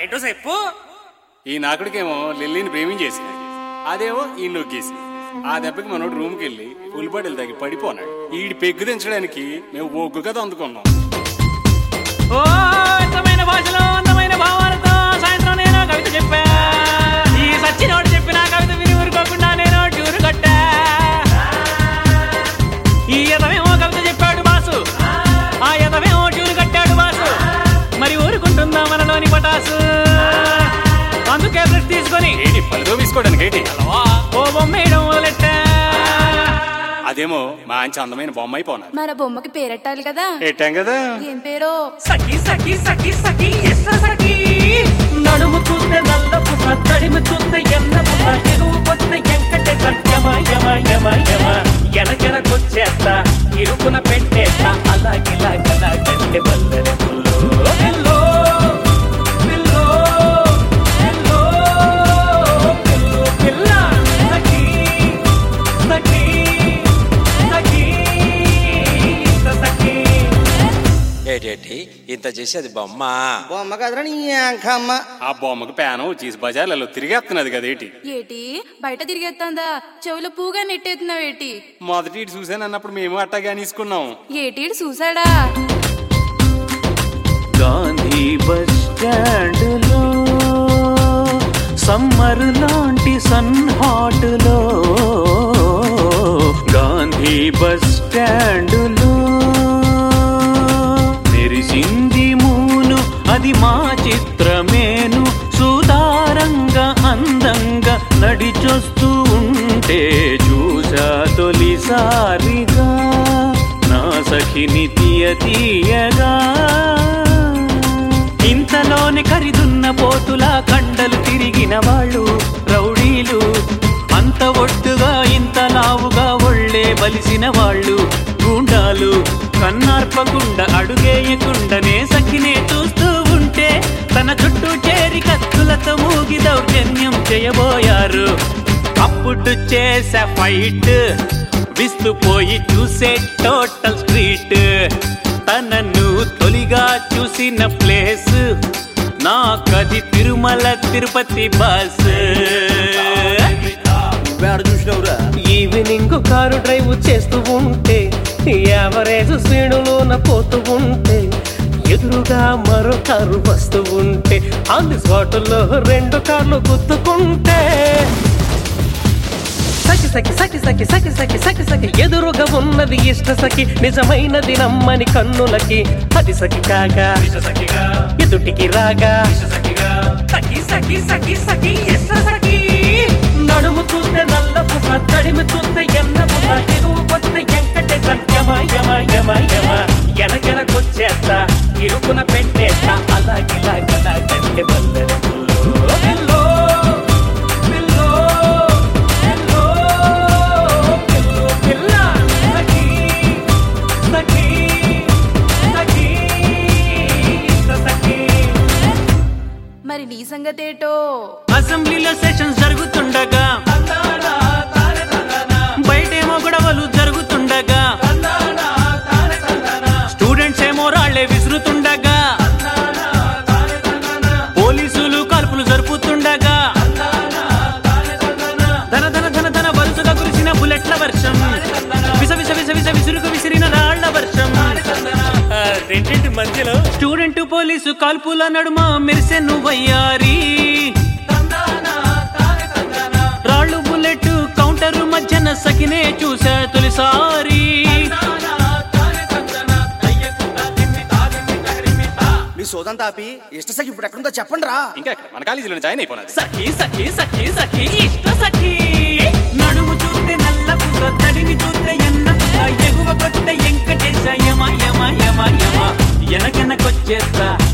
ఏంటో చెప్పు ఈ నాకుడికేమో లిల్లీని ప్రేమించేసి అదేమో ఈ నొక్కేసి ఆ దెబ్బకి మనోడు రూమ్కి వెళ్ళి ఫుల్ బాటిల్ తగ్గి పడిపోనాడు ఈడి పెగ్గు దించడానికి మేము ఒగ్గు కథ అందుకున్నాం ఓ అందమైన భాషలో అందమైన భావాలతో సాయంత్రం నేను కవిత చెప్పా ఈ సచ్చినోడు చెప్పిన కవిత విని ఊరుకోకుండా నేను ట్యూరు కొట్టా ఈ ఎదవేమో కవిత చెప్పాడు బాసు ఆ ఎదవేమో ట్యూరు కట్టాడు బాసు మరి ఊరుకుంటుందా మనలోని పటాసు అందుకే బ్రష్ తీసుకొని ఏంటి పనితో తీసుకోవడానికి ఏంటి ఓ బొమ్మ వేయడం మొదలెట్టా అదేమో మంచి అందమైన బొమ్మ అయిపోనారు మన బొమ్మకి పేరెట్టాలి కదా పెట్టాం కదా ఏం పేరో సఖి సఖి సఖి సఖి ఎస్స సఖి నడుము చూస్తే నల్లపు తడిమి చూస్తే ఎన్నపు ఎరువు పొద్దున ఎంకటే యమ యమ యమ యమ ఎనకెనకొచ్చేస్తా ఇరుకున పెట్టేస్తా అలాగిలాగలా గంటె బల్లె పుల్లో పిల్లో పిల్లో పిల్లో పిల్లో పిల్ల సఖి సఖి సఖి సఖి ఏటేటి ఇంత చేసి అది బొమ్మ బొమ్మ కదరా నీ అంకమ్మ ఆ బొమ్మకి పేనం వచ్చేసి బజార్లలో తిరిగేస్తున్నది కదా ఏంటి ఏటి బయట తిరిగేస్తుందా చెవులో పూగా నెట్టేస్తున్నావేటి మొదటి ఇటు చూసాను అన్నప్పుడు మేము అట్టగా తీసుకున్నాం ఏటి ఈడు చూసాడా గాంధీ బస్ స్టాండ్లో సమ్మర్ లాంటి సన్ హాట్లో గాంధీ బస్ స్టాండ్లో మెరిసింది మూను అది మా చిత్రమేను సుతారంగా అందంగా నడిచొస్తూ ఉంటే చూసా తొలిసారిగా నా సఖిని తీయ తీయగా ఇంతలోనే ఖరీదున్న పోతులా కండలు తిరిగిన వాళ్ళు రౌడీలు అంత ఒడ్డుగా ఇంత లావుగా ఒళ్ళే బలిసిన వాళ్ళు గూండాలు కన్నార్పకుండా అడుగేయకుండానే సఖినే చూస్తూ ఉంటే తన చుట్టూ చేరి కత్తులతో మూగి దౌర్జన్యం చేయబోయారు అప్పుడు చేసే ఫైట్ విస్తుపోయి చూసే టోటల్ స్ట్రీట్ తనను తొలిగా చూసిన ప్లేస్ నాకది తిరుమల తిరుపతి బస్ వేడ చూసినవురా ఈవినింగ్ కారు డ్రైవ్ చేస్తూ ఉంటే యావరేజ్ స్పీడులోన పోతూ ఉంటే ఎదురుగా మరో కారు వస్తూ ఉంటే ఆన్ ది స్పాట్లో రెండు కార్లు గుద్దుకుంటే సఖి సఖి సఖి సఖి సఖి సఖి సఖి సఖి ఎదురుగా ఉన్నది ఇష్ట సఖి నిజమైనది నమ్మని కన్నులకి అది సఖి కాగా ఎదుటికి రాగా సఖి సఖి సఖి సఖి ఎస్స సఖి నడుము చూస్తే నల్లపు తడిమి చూస్తే ఎన్నపు ఎదువు పొద్దున ఎంకటే యమ యమ యమ యమ ఎనకెనకొచ్చేస్తా ఇరుకున పెట్టేస్తా అలాగిలాగలా గంటె బందరు పిల్లో పిల్లో పిల్లో పిల్లో పిల్ల సఖి సఖి సఖి సఖి మరి నీ సంగతేటో అసెంబ్లీలో సెషన్స్ జరుగుతుండగా బయటేమో గొడవలు జరుగుతుండగా స్టూడెంట్స్ ఏమో రాళ్లే విసురుతుండగా పోలీసులు కాల్పులు జరుపుతుండగా ధన ధన ధన ధన వరుసగా కురిసిన బుల్లెట్ల వర్షం విస విస విస విస విసురుకు విసిరిన రాళ్ల వర్షం రెండింటి మధ్యలో స్టూడెంట్ పోలీసు కాల్పుల నడుమ మెరిసెను వయ్యారి రాళ్ళు బుల్లెట్ కౌంటర్ మధ్యన సకినే చూసా తొలిసారి మీ సోదం తాపి ఇష్ట సఖి ఇప్పుడు ఎక్కడుందో చెప్పండి రా ఇంకా ఎక్కడ? మన కాలేజీలో జాయిన్ అయిపోయినది సఖి సఖి సఖి సఖి ఇష్ట సఖి నడుము చూస్తే నల్ల పుట్ట తడిని చూస్తే ఎన్న పుట్ట ఎగువ కొట్ట ఎంకటేశ యమ యమ యమ యమ ఎనకెనకొచ్చేస్తా